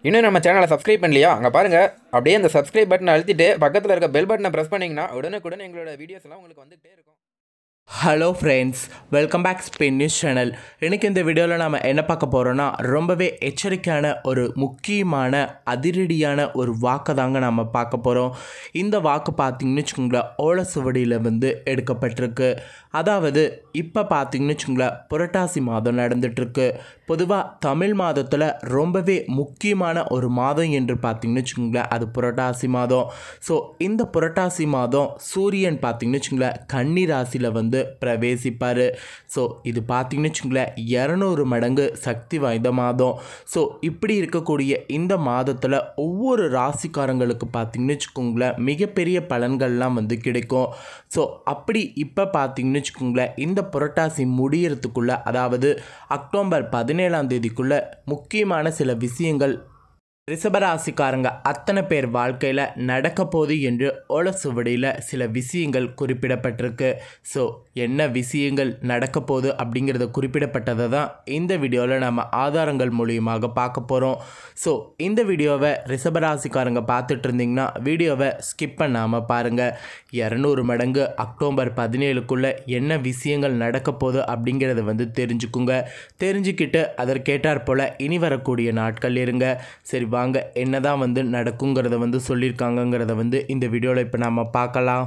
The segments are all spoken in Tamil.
இன்னும் நம்ம சேனலை சப்ஸ்கிரைப் பண்ணலையா அங்கே பாருங்கள் அப்படியே அந்த சப்ஸ்கிரைப் பட்டனை அழுத்திட்டு பக்கத்தில் இருக்க பெல் பட்டனை ப்ரெஸ் பண்ணிங்கன்னா உடனுக்குடன் எங்களோட வீடியோஸ் எல்லாம் உங்களுக்கு வந்துகிட்டே இருக்கும் hello friends welcome back Spain news channel எனக்கு இந்த வீடியோவில் நாம் என்ன பார்க்க போகிறோன்னா ரொம்பவே எச்சரிக்கையான ஒரு முக்கியமான அதிரடியான ஒரு வாக்கை தாங்க நாம் பார்க்க போகிறோம் இந்த வாக்கு பார்த்தீங்கன்னு வச்சுக்கோங்களேன் ஓலசுவடியில் வந்து எடுக்கப்பட்டிருக்கு அதாவது இப்போ பார்த்தீங்கன்னு வச்சுக்கோங்களேன் புரட்டாசி மாதம் நடந்துட்டுருக்கு பொதுவாக தமிழ் மாதத்தில் ரொம்பவே முக்கியமான ஒரு மாதம் என்று பார்த்தீங்கன்னு வச்சுக்கோங்களேன் அது புரட்டாசி மாதம் ஸோ இந்த புரட்டாசி மாதம் சூரியன் பார்த்தீங்கன்னு வச்சுக்கோங்களேன் கன்னி ராசியில் வந்து பிரவேசிப்பார் ஸோ இது பார்த்தீங்கன்னு வச்சுக்கோங்களேன் இரநூறு மடங்கு சக்தி வாய்ந்த மாதம் ஸோ இப்படி இருக்கக்கூடிய இந்த மாதத்தில் ஒவ்வொரு ராசிக்காரங்களுக்கு பார்த்தீங்கன்னு வச்சுக்கோங்களேன் மிகப்பெரிய பலன்கள்லாம் வந்து கிடைக்கும் ஸோ அப்படி இப்போ பார்த்தீங்கன்னு வச்சுக்கோங்களேன் இந்த புரட்டாசி முடியறதுக்குள்ள அதாவது அக்டோபர் பதினேழாம் தேதிக்குள்ள முக்கியமான சில விஷயங்கள் ரிஷபராசிக்காரங்க அத்தனை பேர் வாழ்க்கையில் நடக்க போகுது என்று ஓலசுவடியில் சில விஷயங்கள் குறிப்பிடப்பட்டிருக்கு ஸோ என்ன விஷயங்கள் நடக்க போகுது அப்படிங்கிறத குறிப்பிடப்பட்டதை தான் இந்த வீடியோவில் நம்ம ஆதாரங்கள் மூலியமாக பார்க்க போகிறோம் ஸோ இந்த வீடியோவை ரிஷபராசிக்காரங்க பார்த்துட்டு இருந்தீங்கன்னா வீடியோவை ஸ்கிப் பண்ணாமல் பாருங்கள் இரநூறு மடங்கு அக்டோபர் பதினேழுக்குள்ளே என்ன விஷயங்கள் நடக்க போகுது அப்படிங்கிறத வந்து தெரிஞ்சுக்குங்க தெரிஞ்சுக்கிட்டு அதற்கேட்டார் போல் இனி வரக்கூடிய நாட்கள் இருங்க சரி வாங்க என்னதான் வந்து நடக்குங்கிறத வந்து சொல்லியிருக்காங்கங்கிறத வந்து இந்த வீடியோவில் இப்போ நாம் பார்க்கலாம்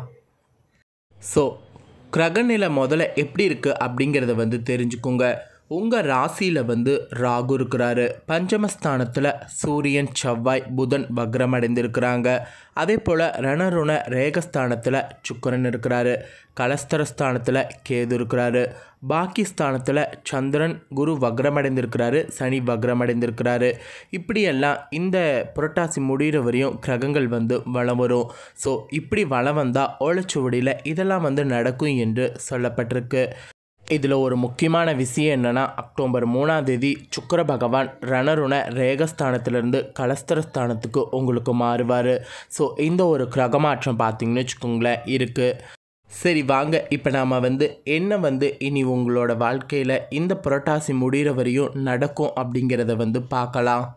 ஸோ கிரகநிலை முதல்ல எப்படி இருக்குது அப்படிங்கிறத வந்து தெரிஞ்சுக்குங்க உங்கள் ராசியில் வந்து ராகு இருக்கிறாரு பஞ்சமஸ்தானத்தில் சூரியன் செவ்வாய் புதன் வக்ரம் அடைந்திருக்கிறாங்க அதே போல் ரணருண ரேகஸ்தானத்தில் சுக்கரன் இருக்கிறாரு கலஸ்தரஸ்தானத்தில் கேது இருக்கிறாரு பாக்கிஸ்தானத்தில் சந்திரன் குரு வக்ரமடைந்திருக்கிறாரு சனி வக்ரமடைந்திருக்கிறாரு இப்படியெல்லாம் இந்த புரட்டாசி முடிகிற வரையும் கிரகங்கள் வந்து வளம் வரும் ஸோ இப்படி வளம் வந்தால் ஓலைச்சுவடியில் இதெல்லாம் வந்து நடக்கும் என்று சொல்லப்பட்டிருக்கு இதில் ஒரு முக்கியமான விஷயம் என்னென்னா அக்டோபர் மூணாம் தேதி சுக்கர பகவான் ரணருண ரேகஸ்தானத்திலிருந்து கலஸ்தரஸ்தானத்துக்கு உங்களுக்கு மாறுவார் ஸோ இந்த ஒரு கிரகமாற்றம் பார்த்தீங்கன்னு வச்சுக்கோங்களேன் இருக்குது சரி வாங்க இப்போ நாம் வந்து என்ன வந்து இனி உங்களோட வாழ்க்கையில் இந்த புரட்டாசி முடிகிற வரையும் நடக்கும் அப்படிங்கிறத வந்து பார்க்கலாம்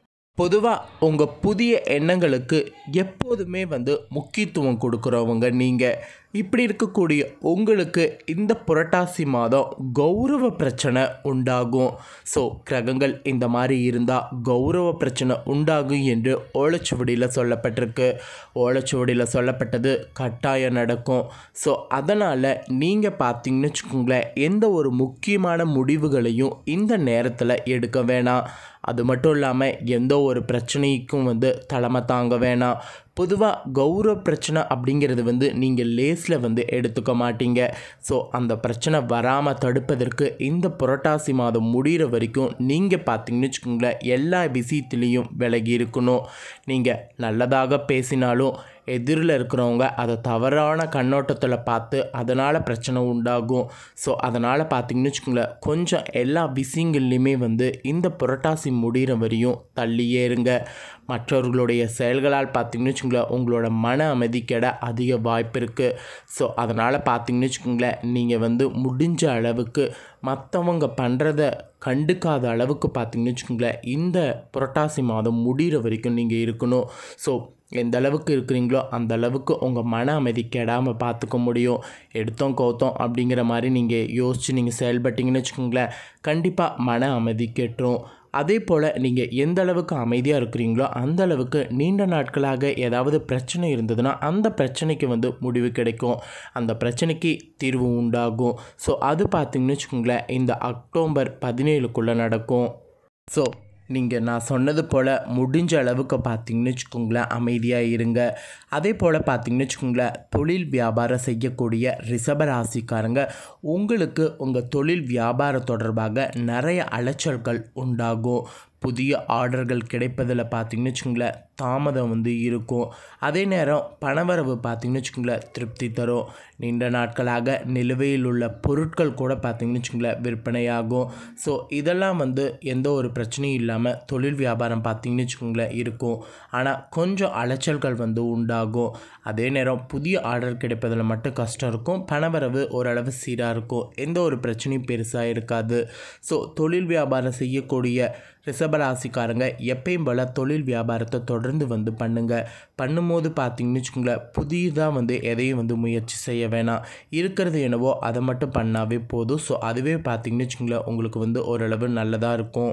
பொதுவாக உங்கள் புதிய எண்ணங்களுக்கு எப்போதுமே வந்து முக்கியத்துவம் கொடுக்குறவங்க நீங்கள் இப்படி இருக்கக்கூடிய உங்களுக்கு இந்த புரட்டாசி மாதம் கௌரவ பிரச்சனை உண்டாகும் ஸோ கிரகங்கள் இந்த மாதிரி இருந்தால் கௌரவ பிரச்சனை உண்டாகும் என்று ஓலைச்சுவடியில் சொல்லப்பட்டிருக்கு ஓலைச்சுவடியில் சொல்லப்பட்டது கட்டாயம் நடக்கும் ஸோ அதனால் நீங்கள் பார்த்தீங்கன்னு வச்சுக்கோங்களேன் எந்த ஒரு முக்கியமான முடிவுகளையும் இந்த நேரத்தில் எடுக்க வேணாம் அது மட்டும் இல்லாமல் எந்த ஒரு பிரச்சனைக்கும் வந்து தலைமை தாங்க வேணாம் பொதுவாக கௌரவ பிரச்சனை அப்படிங்கிறது வந்து நீங்கள் லேஸில் வந்து எடுத்துக்க மாட்டீங்க ஸோ அந்த பிரச்சனை வராமல் தடுப்பதற்கு இந்த புரட்டாசி மாதம் முடிகிற வரைக்கும் நீங்கள் பார்த்தீங்கன்னு வச்சுக்கோங்களேன் எல்லா விஷயத்துலேயும் விலகி இருக்கணும் நீங்கள் நல்லதாக பேசினாலும் எதிரில் இருக்கிறவங்க அதை தவறான கண்ணோட்டத்தில் பார்த்து அதனால் பிரச்சனை உண்டாகும் ஸோ அதனால் பார்த்தீங்கன்னு வச்சுக்கோங்களேன் கொஞ்சம் எல்லா விஷயங்கள்லையுமே வந்து இந்த புரட்டாசி முடிகிற வரையும் தள்ளியே இருங்க மற்றவர்களுடைய செயல்களால் பார்த்தீங்கன்னு வச்சுக்கோங்களேன் உங்களோட மன அமைதி கெட அதிக வாய்ப்பு இருக்குது ஸோ அதனால் பார்த்தீங்கன்னு வச்சுக்கோங்களேன் நீங்கள் வந்து முடிஞ்ச அளவுக்கு மற்றவங்க பண்ணுறத கண்டுக்காத அளவுக்கு பார்த்தீங்கன்னு வச்சுக்கோங்களேன் இந்த புரட்டாசி மாதம் முடிகிற வரைக்கும் நீங்கள் இருக்கணும் ஸோ எந்த அளவுக்கு இருக்கிறீங்களோ அந்த அளவுக்கு உங்கள் மன அமைதி கெடாமல் பார்த்துக்க முடியும் எடுத்தோம் கௌத்தோம் அப்படிங்கிற மாதிரி நீங்கள் யோசித்து நீங்கள் செயல்பட்டீங்கன்னு வச்சுக்கோங்களேன் கண்டிப்பாக மன அமைதி கெட்டுரும் அதே போல் நீங்கள் எந்த அளவுக்கு அமைதியாக இருக்கிறீங்களோ அந்த அளவுக்கு நீண்ட நாட்களாக ஏதாவது பிரச்சனை இருந்ததுன்னா அந்த பிரச்சனைக்கு வந்து முடிவு கிடைக்கும் அந்த பிரச்சனைக்கு தீர்வு உண்டாகும் ஸோ அது பார்த்தீங்கன்னு வச்சுக்கோங்களேன் இந்த அக்டோபர் பதினேழுக்குள்ளே நடக்கும் ஸோ நீங்கள் நான் சொன்னது போல் முடிஞ்ச அளவுக்கு பார்த்தீங்கன்னு வச்சுக்கோங்களேன் அமைதியாக இருங்க அதே போல் பார்த்தீங்கன்னு வச்சுக்கோங்களேன் தொழில் வியாபாரம் செய்யக்கூடிய ரிஷப ராசிக்காரங்க உங்களுக்கு உங்கள் தொழில் வியாபாரம் தொடர்பாக நிறைய அலைச்சல்கள் உண்டாகும் புதிய ஆர்டர்கள் கிடைப்பதில் பார்த்தீங்கன்னு வச்சுக்கோங்களேன் தாமதம் வந்து இருக்கும் அதே நேரம் பணவரவு பார்த்தீங்கன்னு வச்சுக்கோங்களேன் திருப்தி தரும் நீண்ட நாட்களாக நிலுவையில் உள்ள பொருட்கள் கூட பார்த்தீங்கன்னு வச்சுக்கோங்களேன் விற்பனையாகும் ஸோ இதெல்லாம் வந்து எந்த ஒரு பிரச்சனையும் இல்லாமல் தொழில் வியாபாரம் பார்த்தீங்கன்னு வச்சுக்கோங்களேன் இருக்கும் ஆனால் கொஞ்சம் அலைச்சல்கள் வந்து உண்டாகும் அதே நேரம் புதிய ஆர்டர் கிடைப்பதில் மட்டும் கஷ்டம் இருக்கும் பணவரவு ஓரளவு சீராக இருக்கும் எந்த ஒரு பிரச்சனையும் பெருசாக இருக்காது ஸோ தொழில் வியாபாரம் செய்யக்கூடிய ரிஷபராசிக்காரங்க எப்பயும் போல் தொழில் வியாபாரத்தை தொடர்ந்து வந்து பண்ணுங்கள் பண்ணும்போது பார்த்தீங்கன்னு வச்சுக்கோங்களேன் புதியதாக வந்து எதையும் வந்து முயற்சி செய்ய வேணாம் இருக்கிறது என்னவோ அதை மட்டும் பண்ணாவே போதும் ஸோ அதுவே பார்த்தீங்கன்னு வச்சுக்கோங்களேன் உங்களுக்கு வந்து ஓரளவு நல்லதாக இருக்கும்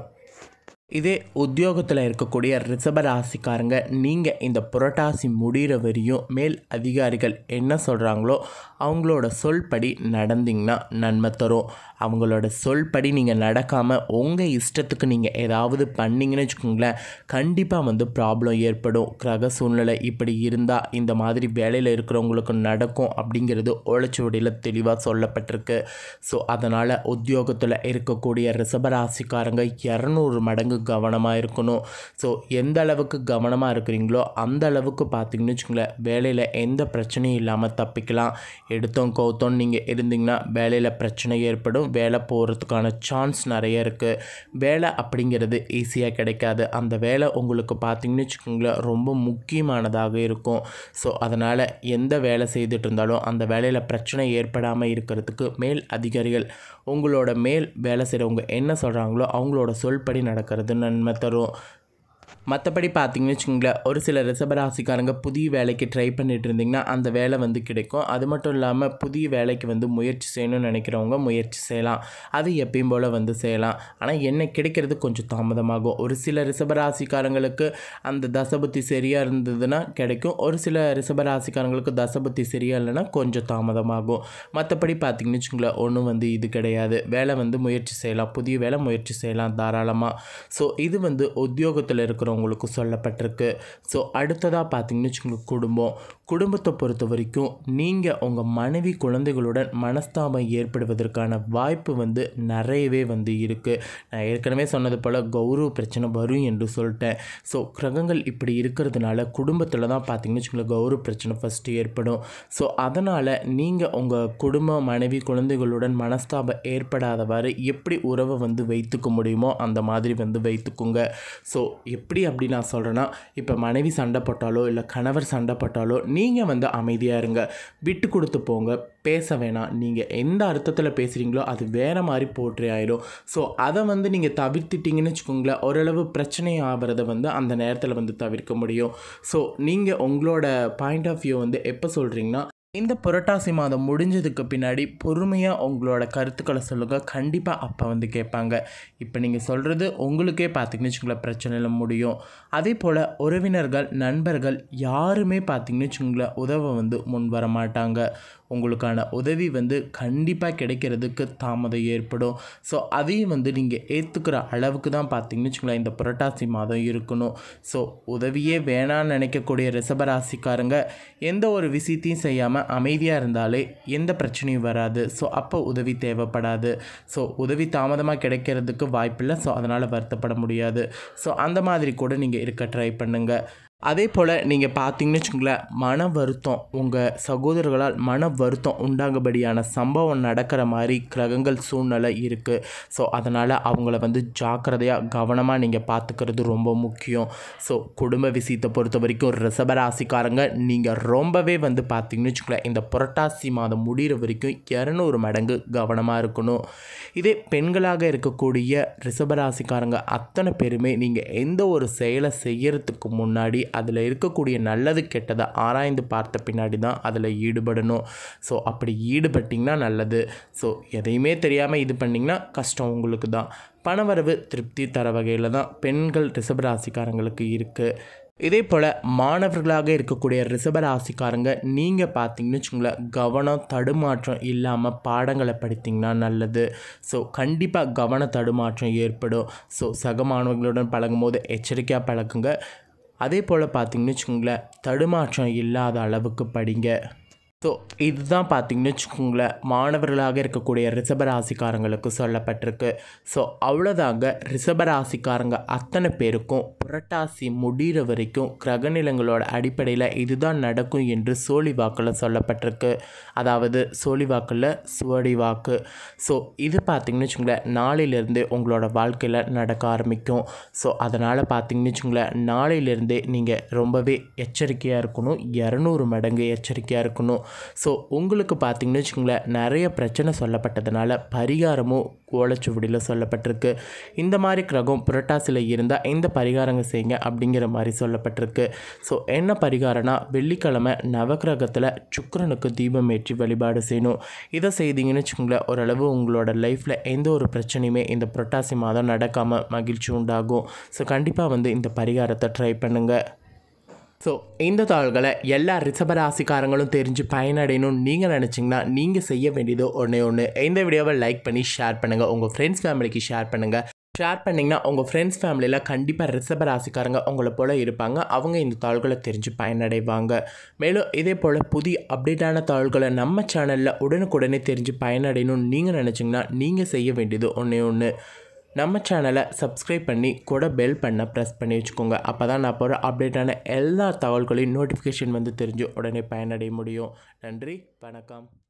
இதே உத்தியோகத்தில் இருக்கக்கூடிய ரிஷப ராசிக்காரங்க நீங்கள் இந்த புரட்டாசி முடிகிற வரையும் மேல் அதிகாரிகள் என்ன சொல்கிறாங்களோ அவங்களோட சொல்படி நடந்தீங்கன்னா நன்மை தரும் அவங்களோட சொல்படி நீங்கள் நடக்காமல் உங்கள் இஷ்டத்துக்கு நீங்கள் ஏதாவது பண்ணீங்கன்னு வச்சுக்கோங்களேன் கண்டிப்பாக வந்து ப்ராப்ளம் ஏற்படும் கிரக சூழ்நிலை இப்படி இருந்தால் இந்த மாதிரி வேலையில் இருக்கிறவங்களுக்கு நடக்கும் அப்படிங்கிறது ஓலைச்சுவடியில் தெளிவாக சொல்லப்பட்டிருக்கு ஸோ அதனால் உத்தியோகத்தில் இருக்கக்கூடிய ரிஷபராசிக்காரங்க இரநூறு மடங்கு கவனமாக இருக்கணும் ஸோ எந்த அளவுக்கு கவனமாக இருக்கிறீங்களோ அந்த அளவுக்கு பார்த்தீங்கன்னு வச்சுக்கோங்களேன் வேலையில் எந்த பிரச்சனையும் இல்லாமல் தப்பிக்கலாம் எடுத்தோம் கவுத்தோம் நீங்கள் இருந்தீங்கன்னா வேலையில் பிரச்சனை ஏற்படும் வேலை போகிறதுக்கான சான்ஸ் நிறைய இருக்குது வேலை அப்படிங்கிறது ஈஸியாக கிடைக்காது அந்த வேலை உங்களுக்கு பார்த்தீங்கன்னு வச்சுக்கோங்களேன் ரொம்ப முக்கியமானதாக இருக்கும் ஸோ அதனால் எந்த வேலை செய்துட்டு இருந்தாலும் அந்த வேலையில் பிரச்சனை ஏற்படாமல் இருக்கிறதுக்கு மேல் அதிகாரிகள் உங்களோட மேல் வேலை செய்கிறவங்க என்ன சொல்கிறாங்களோ அவங்களோட சொல்படி நடக்கிறது நன்மை தரும் மற்றபடி பார்த்தீங்கன்னு வச்சுக்கோங்களேன் ஒரு சில ரிஷபராசிக்காரங்க புதிய வேலைக்கு ட்ரை பண்ணிட்டு இருந்தீங்கன்னா அந்த வேலை வந்து கிடைக்கும் அது மட்டும் இல்லாமல் புதிய வேலைக்கு வந்து முயற்சி செய்யணும்னு நினைக்கிறவங்க முயற்சி செய்யலாம் அது எப்பயும் போல் வந்து செய்யலாம் ஆனால் என்ன கிடைக்கிறது கொஞ்சம் தாமதமாகும் ஒரு சில ரிஷபராசிக்காரங்களுக்கு அந்த தசபுத்தி சரியாக இருந்ததுன்னா கிடைக்கும் ஒரு சில ரிஷபராசிக்காரங்களுக்கு தசபுத்தி சரியாக இல்லைன்னா கொஞ்சம் தாமதமாகும் மற்றபடி பார்த்தீங்கன்னு வச்சுக்கோங்களேன் ஒன்றும் வந்து இது கிடையாது வேலை வந்து முயற்சி செய்யலாம் புதிய வேலை முயற்சி செய்யலாம் தாராளமாக ஸோ இது வந்து உத்தியோகத்தில் இருக்கிறவங்களுக்கு சொல்லப்பட்டிருக்கு ஸோ அடுத்ததாக பார்த்தீங்கன்னு வச்சுக்கோங்க குடும்பம் குடும்பத்தை பொறுத்த வரைக்கும் நீங்கள் உங்கள் மனைவி குழந்தைகளுடன் மனஸ்தாபம் ஏற்படுவதற்கான வாய்ப்பு வந்து நிறையவே வந்து இருக்குது நான் ஏற்கனவே சொன்னது போல் கௌரவ பிரச்சனை வரும் என்று சொல்லிட்டேன் ஸோ கிரகங்கள் இப்படி இருக்கிறதுனால குடும்பத்தில் தான் பார்த்தீங்கன்னு வச்சுக்கோங்களேன் கௌரவ பிரச்சனை ஃபஸ்ட்டு ஏற்படும் ஸோ அதனால் நீங்கள் உங்கள் குடும்ப மனைவி குழந்தைகளுடன் மனஸ்தாபம் ஏற்படாதவாறு எப்படி உறவை வந்து வைத்துக்க முடியுமோ அந்த மாதிரி வந்து வைத்துக்குங்க ஸோ எப்படி அப்படி நான் சொல்கிறேன்னா இப்போ மனைவி சண்டை போட்டாலோ இல்லை கணவர் சண்டை போட்டாலோ நீங்கள் வந்து அமைதியாக இருங்க விட்டு கொடுத்து போங்க பேச வேணாம் நீங்கள் எந்த அர்த்தத்தில் பேசுகிறீங்களோ அது வேறு மாதிரி போற்றே ஆயிடும் ஸோ அதை வந்து நீங்கள் தவிர்த்துட்டிங்கன்னு வச்சுக்கோங்களேன் ஓரளவு பிரச்சனை ஆகிறத வந்து அந்த நேரத்தில் வந்து தவிர்க்க முடியும் ஸோ நீங்கள் உங்களோட பாயிண்ட் ஆஃப் வியூ வந்து எப்போ சொல்கிறீங்கன்னா இந்த புரட்டாசி மாதம் முடிஞ்சதுக்கு பின்னாடி பொறுமையாக உங்களோட கருத்துக்களை சொல்லுங்கள் கண்டிப்பாக அப்போ வந்து கேட்பாங்க இப்போ நீங்கள் சொல்கிறது உங்களுக்கே பார்த்தீங்கன்னு வச்சுங்களேன் பிரச்சனையில் முடியும் அதே போல் உறவினர்கள் நண்பர்கள் யாருமே பார்த்தீங்கன்னு வச்சுங்களேன் உதவ வந்து முன் வர மாட்டாங்க உங்களுக்கான உதவி வந்து கண்டிப்பாக கிடைக்கிறதுக்கு தாமதம் ஏற்படும் ஸோ அதையும் வந்து நீங்கள் ஏற்றுக்கிற அளவுக்கு தான் பார்த்தீங்கன்னு வச்சுங்களேன் இந்த புரட்டாசி மாதம் இருக்கணும் ஸோ உதவியே வேணான்னு நினைக்கக்கூடிய ரிஷபராசிக்காரங்க எந்த ஒரு விஷயத்தையும் செய்யாமல் அமைதியாக இருந்தாலே எந்த பிரச்சனையும் வராது ஸோ அப்போ உதவி தேவைப்படாது ஸோ உதவி தாமதமாக கிடைக்கிறதுக்கு வாய்ப்பில்லை ஸோ அதனால் வருத்தப்பட முடியாது ஸோ அந்த மாதிரி கூட நீங்கள் இருக்க ட்ரை பண்ணுங்கள் அதே போல் நீங்கள் பார்த்தீங்கன்னு வச்சுங்களேன் மன வருத்தம் உங்கள் சகோதரர்களால் மன வருத்தம் உண்டாகும்படியான சம்பவம் நடக்கிற மாதிரி கிரகங்கள் சூழ்நிலை இருக்குது ஸோ அதனால் அவங்கள வந்து ஜாக்கிரதையாக கவனமாக நீங்கள் பார்த்துக்கிறது ரொம்ப முக்கியம் ஸோ குடும்ப விஷயத்தை பொறுத்த வரைக்கும் ரிஷபராசிக்காரங்க நீங்கள் ரொம்பவே வந்து பார்த்தீங்கன்னு வச்சுங்களேன் இந்த புரட்டாசி மாதம் முடிகிற வரைக்கும் இரநூறு மடங்கு கவனமாக இருக்கணும் இதே பெண்களாக இருக்கக்கூடிய ரிஷபராசிக்காரங்க அத்தனை பேருமே நீங்கள் எந்த ஒரு செயலை செய்யறதுக்கு முன்னாடி அதில் இருக்கக்கூடிய நல்லது கெட்டதை ஆராய்ந்து பார்த்த பின்னாடி தான் அதில் ஈடுபடணும் ஸோ அப்படி ஈடுபட்டிங்கன்னா நல்லது ஸோ எதையுமே தெரியாமல் இது பண்ணிங்கன்னா கஷ்டம் உங்களுக்கு தான் பணவரவு திருப்தி தர வகையில் தான் பெண்கள் ரிஷபராசிக்காரங்களுக்கு இருக்குது இதே போல் மாணவர்களாக இருக்கக்கூடிய ரிஷபராசிக்காரங்க நீங்கள் பார்த்தீங்கன்னு வச்சுங்களேன் கவனம் தடுமாற்றம் இல்லாமல் பாடங்களை படித்தீங்கன்னா நல்லது ஸோ கண்டிப்பாக கவன தடுமாற்றம் ஏற்படும் ஸோ சக மாணவர்களுடன் பழகும்போது எச்சரிக்கையாக பழகுங்க அதே போல் பார்த்தீங்கன்னு வச்சுக்கோங்களேன் தடுமாற்றம் இல்லாத அளவுக்கு படிங்க ஸோ இதுதான் பார்த்தீங்கன்னு வச்சுக்கோங்களேன் மாணவர்களாக இருக்கக்கூடிய ரிஷபராசிக்காரங்களுக்கு சொல்லப்பட்டிருக்கு ஸோ அவ்வளோதாங்க ரிஷபராசிக்காரங்க அத்தனை பேருக்கும் புரட்டாசி முடிகிற வரைக்கும் கிரகநிலங்களோட அடிப்படையில் இதுதான் நடக்கும் என்று சோழி வாக்கில் சொல்லப்பட்டிருக்கு அதாவது சோழி வாக்கில் சுவடி வாக்கு ஸோ இது பார்த்தீங்கன்னு வச்சுங்களேன் நாளையிலேருந்தே உங்களோட வாழ்க்கையில் நடக்க ஆரம்பிக்கும் ஸோ அதனால் பார்த்தீங்கன்னு வச்சுங்களேன் நாளையிலேருந்தே நீங்கள் ரொம்பவே எச்சரிக்கையாக இருக்கணும் இரநூறு மடங்கு எச்சரிக்கையாக இருக்கணும் ஸோ உங்களுக்கு பார்த்தீங்கன்னு வச்சுக்கோங்களேன் நிறைய பிரச்சனை சொல்லப்பட்டதுனால பரிகாரமும் ஓலைச்சுவடியில் சொல்லப்பட்டிருக்கு இந்த மாதிரி கிரகம் புரட்டாசியில் இருந்தால் இந்த பரிகாரங்க செய்யுங்க அப்படிங்கிற மாதிரி சொல்லப்பட்டிருக்கு ஸோ என்ன பரிகாரம்னா வெள்ளிக்கிழமை நவக்கிரகத்தில் சுக்கிரனுக்கு தீபம் ஏற்றி வழிபாடு செய்யணும் இதை செய்தீங்கன்னு வச்சுக்கோங்களேன் ஓரளவு உங்களோட லைஃப்பில் எந்த ஒரு பிரச்சனையுமே இந்த புரட்டாசி மாதம் நடக்காமல் மகிழ்ச்சி உண்டாகும் ஸோ கண்டிப்பாக வந்து இந்த பரிகாரத்தை ட்ரை பண்ணுங்கள் ஸோ இந்த தாள்களை எல்லா ரிஷபராசிக்காரங்களும் தெரிஞ்சு பயனடையணும்னு நீங்கள் நினச்சிங்கன்னா நீங்கள் செய்ய வேண்டியது ஒன்றே ஒன்று இந்த வீடியோவை லைக் பண்ணி ஷேர் பண்ணுங்கள் உங்கள் ஃப்ரெண்ட்ஸ் ஃபேமிலிக்கு ஷேர் பண்ணுங்கள் ஷேர் பண்ணிங்கன்னா உங்கள் ஃப்ரெண்ட்ஸ் ஃபேமிலியில் கண்டிப்பாக ரிஷபராசிக்காரங்க உங்களை போல் இருப்பாங்க அவங்க இந்த தாள்களை தெரிஞ்சு பயனடைவாங்க மேலும் இதே போல் புதிய அப்டேட்டான தாள்களை நம்ம சேனலில் உடனுக்குடனே தெரிஞ்சு பயனடையணும்னு நீங்கள் நினச்சிங்கன்னா நீங்கள் செய்ய வேண்டியது ஒன்றே ஒன்று நம்ம சேனலை சப்ஸ்கிரைப் பண்ணி கூட பெல் பண்ண ப்ரெஸ் பண்ணி வச்சுக்கோங்க அப்போ தான் நான் போகிற அப்டேட்டான எல்லா தகவல்களையும் நோட்டிஃபிகேஷன் வந்து தெரிஞ்சு உடனே பயனடைய முடியும் நன்றி வணக்கம்